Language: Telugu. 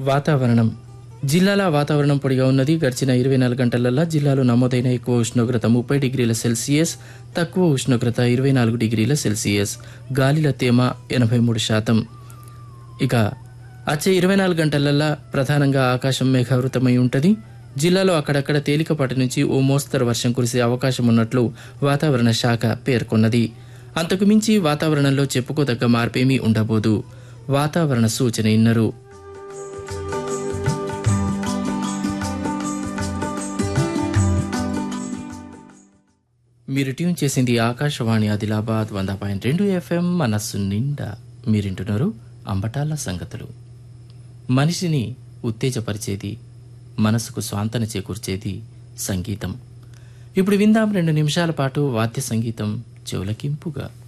వాతావరణం జిల్లాల వాతావరణం పొడిగా ఉన్నది గడిచిన ఇరవై నాలుగు గంటలల్లో జిల్లాలో నమోదైన ఎక్కువ ఉష్ణోగ్రత ముప్పై డిగ్రీల సెల్సియస్ తక్కువ ఉష్ణోగ్రత ఇరవై నాలుగు డిగ్రీల సెల్సియస్ గాలిల తేమ ఎనభై మూడు శాతం ఇక వచ్చే ఇరవై నాలుగు గంటలల్లా ప్రధానంగా ఆకాశం మేఘావృతమై ఉంటుంది జిల్లాలో అక్కడక్కడ తేలికపాటి నుంచి ఓ మోస్తరు వర్షం కురిసే అవకాశం ఉన్నట్లు వాతావరణ శాఖ పేర్కొన్నది అంతకు మించి వాతావరణంలో చెప్పుకోదగ్గ మార్పేమీ ఉండబోదు వాతావరణ సూచన ఇన్నరు మీరు ట్యూన్ చేసింది ఆకాశవాణి ఆదిలాబాద్ వంద పాయింట్ రెండు ఎఫ్ఎం మనస్సు నిండా మీరింటున్నారు అంబటాల సంగతులు మనిషిని ఉత్తేజపరిచేది మనసుకు స్వాంతన చేకూర్చేది సంగీతం ఇప్పుడు విందాం రెండు నిమిషాల పాటు వాద్య సంగీతం చెవులకింపుగా